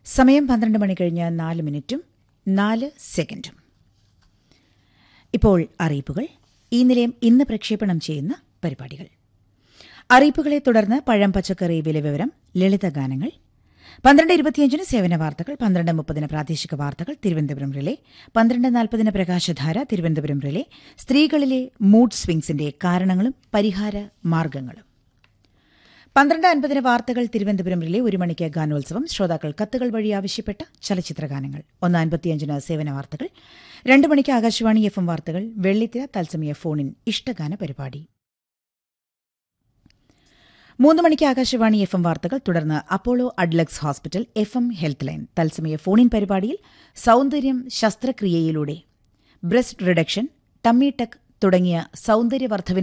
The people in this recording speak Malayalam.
സമയം പന്ത്രണ്ട് മണി കഴിഞ്ഞ് നാല് മിനിറ്റും നാല് സെക്കൻഡും ഇപ്പോൾ അറിയിപ്പുകൾ ഈ നിലയം ഇന്ന് പ്രക്ഷേപണം ചെയ്യുന്ന പരിപാടികൾ അറിയിപ്പുകളെ തുടർന്ന് പഴം പച്ചക്കറി വില വിവരം ലളിതഗാനങ്ങൾ പന്ത്രണ്ട് ഇരുപത്തിയഞ്ചിന് സേവന വാർത്തകൾ പന്ത്രണ്ട് മുപ്പതിന് പ്രാദേശിക വാർത്തകൾ തിരുവനന്തപുരം റിലേ പന്ത്രണ്ട് നാൽപ്പതിന് പ്രകാശധാര തിരുവനന്തപുരം റിലേ സ്ത്രീകളിലെ മൂഡ് സ്വിംഗ്സിന്റെ കാരണങ്ങളും പരിഹാര മാർഗങ്ങളും പന്ത്രണ്ട് അൻപതിന് വാർത്തകൾ തിരുവനന്തപുരം റിലേ ഒരു മണിക്ക് ഗാനോത്സവം ശ്രോതാക്കൾ കത്തുകൾ വഴി ആവശ്യപ്പെട്ട ചലച്ചിത്ര ഗാനങ്ങൾ ഒന്ന് അൻപത്തിയഞ്ചിന് സേവന വാർത്തകൾ രണ്ട് മണിക്ക് ആകാശവാണി എഫ് എം വാർത്തകൾ വെള്ളിത്തിര തത്സമയ ഫോണിൻ ഇഷ്ടഗാന പരിപാടി മൂന്ന് മണിക്ക് ആകാശവാണി എഫ് എം വാർത്തകൾ തുടർന്ന് Apollo Adlux hospital F M health line തത്സമയ ഫോണിൻ പരിപാടിയിൽ സൗന്ദര്യം ശസ്ത്രക്രിയയിലൂടെ ബ്രസ്റ്റ് റിഡക്ഷൻ ടമ്മി ടക്ക് തുടങ്ങിയ സൗന്ദര്യവർദ്ധവിന്